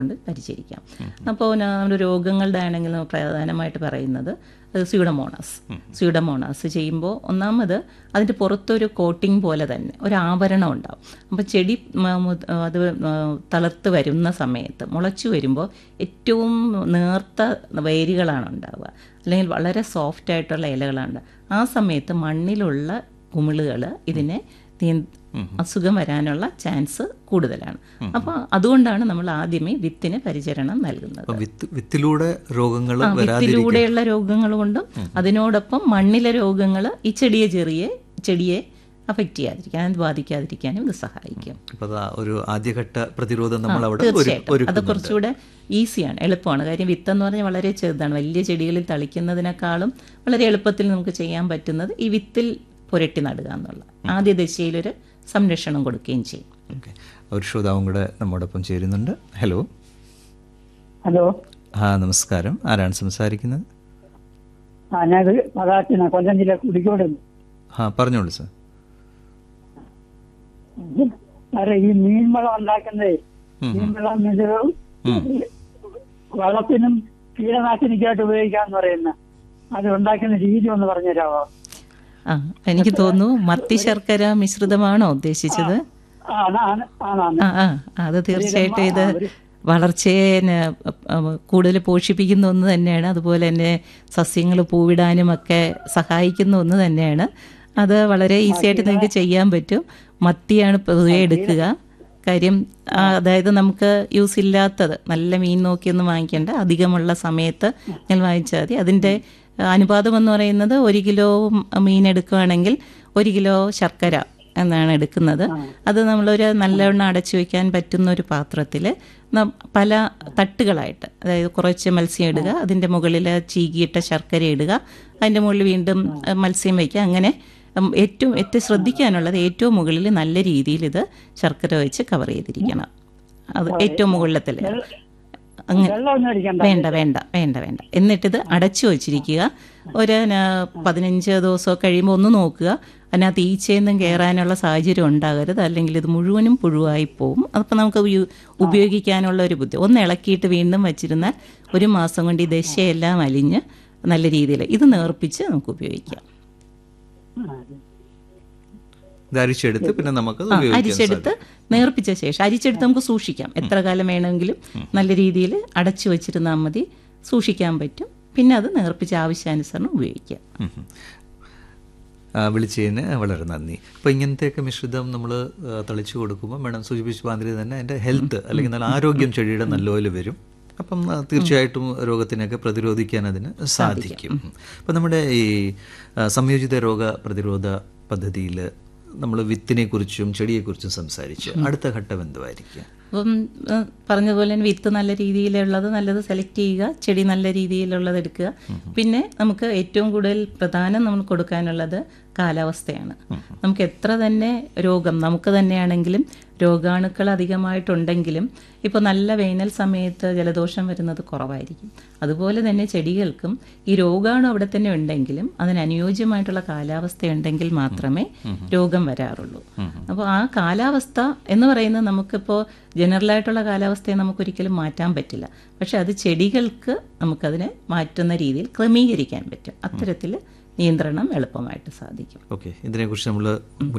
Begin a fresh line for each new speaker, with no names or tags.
കൊണ്ട് പരിചരിക്കാം അപ്പോൾ നമ്മുടെ രോഗങ്ങളുടെ ആണെങ്കിൽ പ്രധാനമായിട്ട് പറയുന്നത് സ്യൂഡമോണാസ് സ്യൂഡമോണാസ് ചെയ്യുമ്പോൾ ഒന്നാമത് അതിൻ്റെ പുറത്തൊരു കോട്ടിംഗ് പോലെ തന്നെ ഒരു ആവരണം ഉണ്ടാവും അപ്പോൾ ചെടി മ, മു- അത് തളർത്ത് വരുന്ന സമയത്ത് മുളച്ചു വരുമ്പോൾ ഏറ്റവും നേർത്ത വേരുകളാണ് ഉണ്ടാവുക അല്ലെങ്കിൽ വളരെ സോഫ്റ്റ് ആയിട്ടുള്ള ഇലകളാണ് ആ സമയത്ത് മണ്ണിലുള്ള കുമിളുകൾ ഇതിനെ നിയ- അസുഖം വരാനുള്ള ചാൻസ് കൂടുതലാണ് അപ്പോൾ അതുകൊണ്ടാണ് നമ്മൾ ആദ്യമേ വിത്തിന് പരിചരണം നൽകുന്നത്
അപ്പൊ വിത്ത് വിത്തിലൂടെ രോഗങ്ങൾ
ആ,
വരാതിരിക്കാൻ
വിത്തിലൂടെയുള്ള രോഗങ്ങൾ കൊണ്ടും അതിനോടൊപ്പം മണ്ണിലെ രോഗങ്ങൾ ഈ ചെടിയെ ചെറിയ ചെടിയെ അഫക്റ്റ് ചെയ്യാതിരിക്കാൻ അത് ബാധിക്കാതിരിക്കാനും ഇത് സഹായിക്കും
അപ്പൊ അതാ ഒരു ആദ്യഘട്ട പ്രതിരോധം നമ്മൾ അവിടെ ഒരു-
തീർച്ചയായിട്ടും അത്
ഒരുക്കുന്നുണ്ട്
കുറച്ചുകൂടെ ഈസിയാണ് എളുപ്പമാണ് കാര്യം വിത്തെന്ന് പറഞ്ഞാൽ വളരെ ചെറുതാണ് വലിയ ചെടികളിൽ തളിക്കുന്നതിനേക്കാളും വളരെ എളുപ്പത്തിൽ നമുക്ക് ചെയ്യാൻ പറ്റുന്നത് ഈ വിത്തിൽ പുരട്ടി നടുക എന്നുള്ള ആദ്യ ദശയിലൊരു സംരക്ഷണം കൊടുക്കുകയും ചെയ്യും
ഓക്കെ ഒരു ശ്രോതാവും കൂടെ നമ്മോടൊപ്പം ചേരുന്നുണ്ട് ഹലോ
ഹലോ
ആ നമസ്കാരം ആരാണ് സംസാരിക്കുന്നത്
ആ ഞാൻ പതാറ്റിന കൊല്ലം ജില്ല കുടിക്കോട്
ആ പറഞ്ഞോളൂ സാർ
സാറേ ഈ മീൻവളം ഉണ്ടാക്കുന്നതേ മീൻവളം ഇത് വളത്തിനും കീടനാശിനിക്കായിട്ട് ഉപയോഗിക്കാന്ന് പറയുന്ന അത് ഉണ്ടാക്കുന്ന രീതി ഒന്ന് പറഞ്ഞുതരാമോ
ആ എനിക്ക് തോന്നുന്നു മത്തി ശർക്കര മിശ്രിതമാണോ ഉദ്ദേശിച്ചത്
ആ, ആണ്, ആണ്, ആണ്.
ആ ആ അത് തീർച്ചയായിട്ടും ഇത് വളർച്ചയെ ന- അഹ് കൂടുതൽ പോഷിപ്പിക്കുന്ന ഒന്ന് തന്നെയാണ് അതുപോലെ തന്നെ സസ്യങ്ങൾ പൂവിടാനും ഒക്കെ സഹായിക്കുന്ന ഒന്ന് തന്നെയാണ് അത് വളരെ ഈസി ആയിട്ട് നിങ്ങൾക്ക് ചെയ്യാൻ പറ്റും മത്തിയാണ് പൊതുവെ എടുക്കുക കാര്യം ആ, അതായത് നമുക്ക് യൂസ് ഇല്ലാത്തത് നല്ല മീൻ നോക്കിയൊന്നും വാങ്ങിക്കേണ്ട അധികമുള്ള സമയത്ത് നിങ്ങൾ വാങ്ങിച്ചാൽ മതി അതിൻ്റെ അനുപാതം എന്ന് പറയുന്നത് ഒരു കിലോ മീൻ എടുക്കുകയാണെങ്കിൽ ഒരു കിലോ ശർക്കര എന്നാണ് എടുക്കുന്നത് അത് നമ്മളൊരു നല്ലവണ്ണം അടച്ചു വയ്ക്കാൻ പറ്റുന്ന ഒരു പാത്രത്തിൽ പല തട്ടുകളായിട്ട് അതായത് കുറച്ച് മത്സ്യം ഇടുക അതിൻ്റെ മുകളിൽ ചീകിയിട്ട ശർക്കര ഇടുക അതിൻ്റെ മുകളിൽ വീണ്ടും അഹ്, മത്സ്യം വയ്ക്കുക അങ്ങനെ ഉം, ഏറ്റവും ഏറ്റവും ശ്രദ്ധിക്കാനുള്ളത് ഏറ്റവും മുകളിൽ നല്ല രീതിയിൽ ഇത് ശർക്കര വെച്ച് കവർ ചെയ്തിരിക്കണം അത് ഏറ്റവും മുകളിലത്തിൽ അങ്ങ്
വെള്ളമൊന്നും അടിക്കണ്ട
വേണ്ട വേണ്ട വേണ്ട വേണ്ട എന്നിട്ടിത് അടച്ചു വച്ചിരിക്കുക ഒരു ന- പതിനഞ്ച് ദിവസം കഴിയുമ്പോൾ ഒന്ന് നോക്കുക അതിനകത്ത് ഈച്ചയൊന്നും കയറാനുള്ള സാഹചര്യം ഉണ്ടാകരുത് അല്ലെങ്കിൽ ഇത് മുഴുവനും പുഴുവായി പോവും അപ്പോൾ നമുക്ക് ഉപയോ- ഉപയോഗിക്കാനുള്ള ഒരു ബുദ്ധി ഒന്ന് ഇളക്കിയിട്ട് വീണ്ടും വെച്ചിരുന്നാൽ ഒരു മാസം കൊണ്ട് ഈ ദശയെല്ലാം അലിഞ്ഞ് നല്ല രീതിയിൽ ഇത് നേർപ്പിച്ച് നമുക്ക് ഉപയോഗിക്കാം
ഇത് അരിച്ചെടുത്ത് പിന്നെ നമുക്കത്
ആ,
ഉപയോഗിക്കാൻ
അരിച്ചെടുത്ത് നേർപ്പിച്ച ശേഷം അരിച്ചെടുത്ത് നമുക്ക് സൂക്ഷിക്കാം എത്ര കാലം വേണമെങ്കിലും നല്ല രീതിയിൽ അടച്ചു വെച്ചിരുന്നാൽ മതി സൂക്ഷിക്കാൻ പറ്റും പിന്നെ അത് നേർപ്പിച്ച് ആവശ്യാനുസരണം ഉപയോഗിക്കാം
ഉം ഉം. ആ, വിളിച്ചതിന് വളരെ നന്ദി അപ്പോൾ ഇങ്ങനത്തെയൊക്കെ മിശ്രിതം നമ്മൾ തളിച്ചു കൊടുക്കുമ്പോൾ മേഡം സൂചിപ്പിച്ച മാതിരി തന്നെ അതിൻ്റെ ഹെൽത്ത് അല്ലെങ്കിൽ നല്ല ആരോഗ്യം ചെടിയുടെ നല്ലപോലെ വരും അപ്പം ആ, തീർച്ചയായിട്ടും രോഗത്തിനൊക്കെ പ്രതിരോധിക്കാൻ അതിന് സാധിക്കും അപ്പം നമ്മുടെ ഈ ആ, സംയോജിത രോഗ പ്രതിരോധ പദ്ധതിയിൽ നമ്മൾ വിത്തിനെ കുറിച്ചും ചെടിയെക്കുറിച്ചും സംസാരിച്ച് അടുത്ത ഘട്ടം എന്തുമായിരിക്കും
അപ്പം ഏഹ്, പറഞ്ഞതുപോലെ തന്നെ വിത്ത് നല്ല രീതിയിലുള്ളത് നല്ലത് സെലക്ട് ചെയ്യുക ചെടി നല്ല രീതിയിലുള്ളത് എടുക്കുക പിന്നെ നമുക്ക് ഏറ്റവും കൂടുതൽ പ്രധാനം നമ്മൾ കൊടുക്കാനുള്ളത് കാലാവസ്ഥയാണ് നമുക്ക് എത്ര തന്നെ രോഗം നമുക്ക് തന്നെയാണെങ്കിലും രോഗാണുക്കൾ അധികമായിട്ടുണ്ടെങ്കിലും ഇപ്പോൾ നല്ല വേനൽ സമയത്ത് ജലദോഷം വരുന്നത് കുറവായിരിക്കും അതുപോലെ തന്നെ ചെടികൾക്കും ഈ രോഗാണു അവിടെ തന്നെ ഉണ്ടെങ്കിലും അതിന് അനുയോജ്യമായിട്ടുള്ള കാലാവസ്ഥ ഉണ്ടെങ്കിൽ മാത്രമേ രോഗം വരാറുള്ളൂ അപ്പോൾ ആ കാലാവസ്ഥ എന്ന് പറയുന്നത് നമുക്കിപ്പോൾ ജനറലായിട്ടുള്ള കാലാവസ്ഥയെ നമുക്കൊരിക്കലും മാറ്റാൻ പറ്റില്ല പക്ഷെ അത് ചെടികൾക്ക് നമുക്കതിനെ മാറ്റുന്ന രീതിയിൽ ക്രമീകരിക്കാൻ പറ്റും അത്തരത്തിൽ നിയന്ത്രണം എളുപ്പമായിട്ട് സാധിക്കും
ഓക്കെ ഇതിനെക്കുറിച്ച് നമ്മൾ